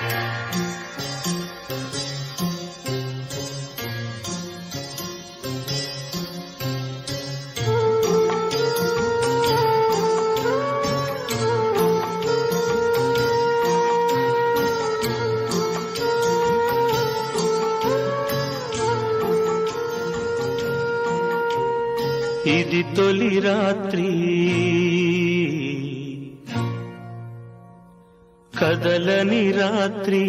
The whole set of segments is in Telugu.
ఇది తొలి రాత్రి కదలని రాత్రి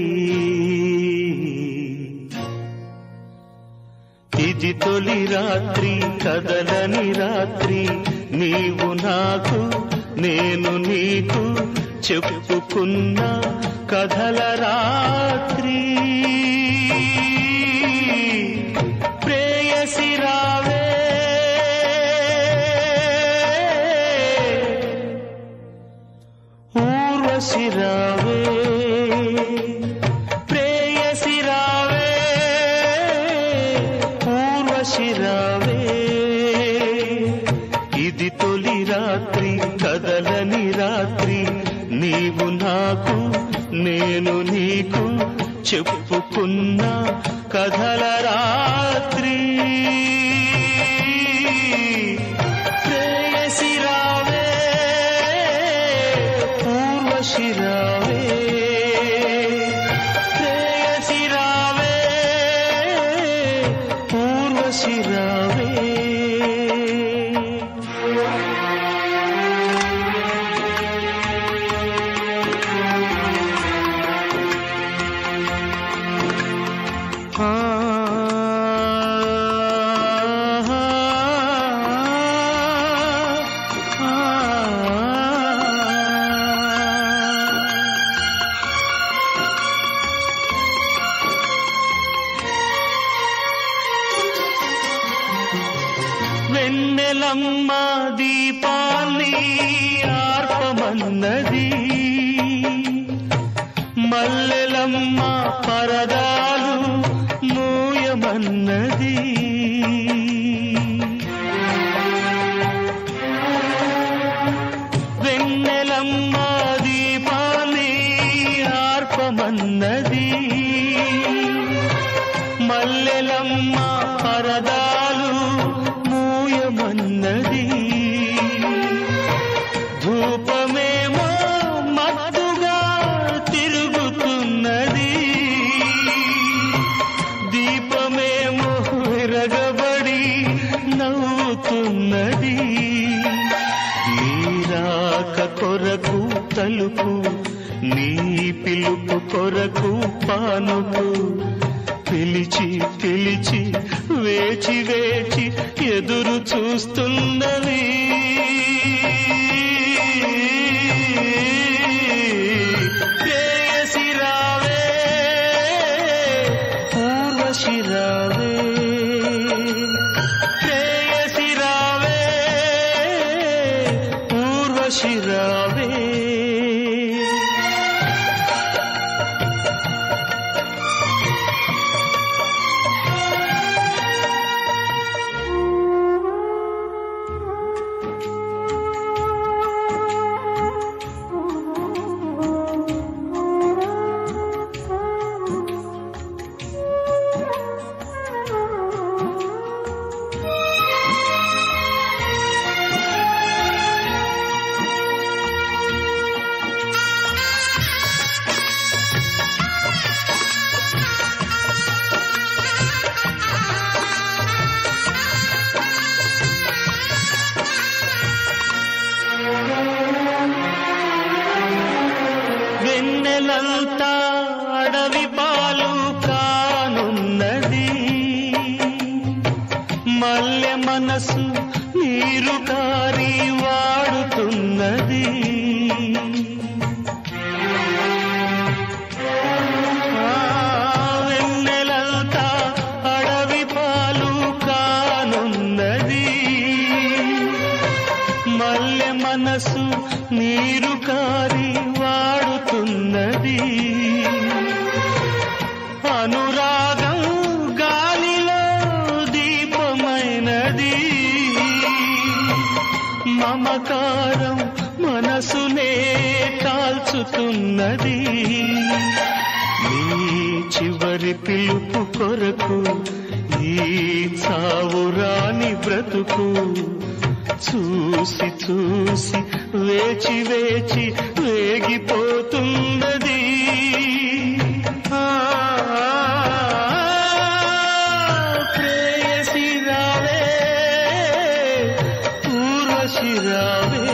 ఇది తొలి రాత్రి కదలని రాత్రి నీవు నాకు నేను నీకు చెప్పుకున్న కథల రాత్రి ప్రేయసి రావే ఊర్వశి రావే ప్రేయసి రావే ఊర్వశి రావే ఇది తొలి రాత్రి కదలని రాత్రి నీవు నాకు నేను నీకు చెప్పుకున్న కథల రాత్రి ప్రేయసి రావే పూర్వశి రావే ప్రేయసి రావే పూర్వశి రావే వెన్నెలమ్మ దీపాన్ని ఆర్పమన్నది మల్లెలమ్మ పరదాలు మూయమన్నది వెన్నెలమ్మ దీపాన్ని ఆర్పమన్నది మల్లెలమ్మ పరదాలు మూయమన్నది ధూపమేమో మత్తుగా తిరుగుతున్నది దీపమేమో విరగబడి నవ్వుతున్నది నీరాక కొరకు తలుపు నీ పిలుపు కొరకు పానుపు పిలిచి పిలిచి వేచి వేచి ఎదురు చూస్తున్నది ప్రేయసి రావే పూర్వశి రావే ప్రేయసి రావే పూర్వశి రావే వెన్నెలంతా అడవి పాలు కానున్నది మల్లె మనసు నీరు కారి వాడుతున్నది ఆ, వెన్నెలంతా అడవి పాలు కానున్నది మల్లె మనసు నీరు కారి వాడుతున్నది అనురాగం గాలిలో దీపమైనది మమకారం మనసునే కాల్చుతున్నది తొలి పిలుపు కొరకు ఈ చావురాని బ్రతుకు చూసి చూసి వేచి వేచి వేగిపోతున్నది ఆ, ప్రేయసి రావే ఊర్వశి రావే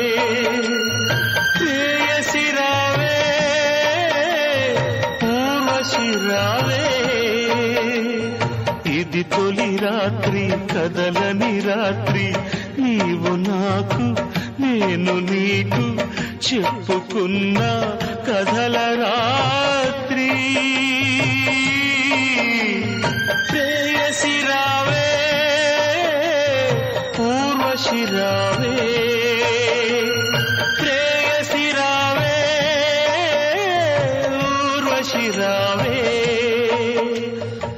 ప్రేయసి రావే ఊర్వశి రావే ఇది తొలి రాత్రి కదలని రాత్రి నీవు నాకు నేను నీకు చెప్పుకున్న కథల రాత్రి ప్రేయసి రావే ఊర్వశి రావే ప్రేయసి రావే ఊర్వశి రావే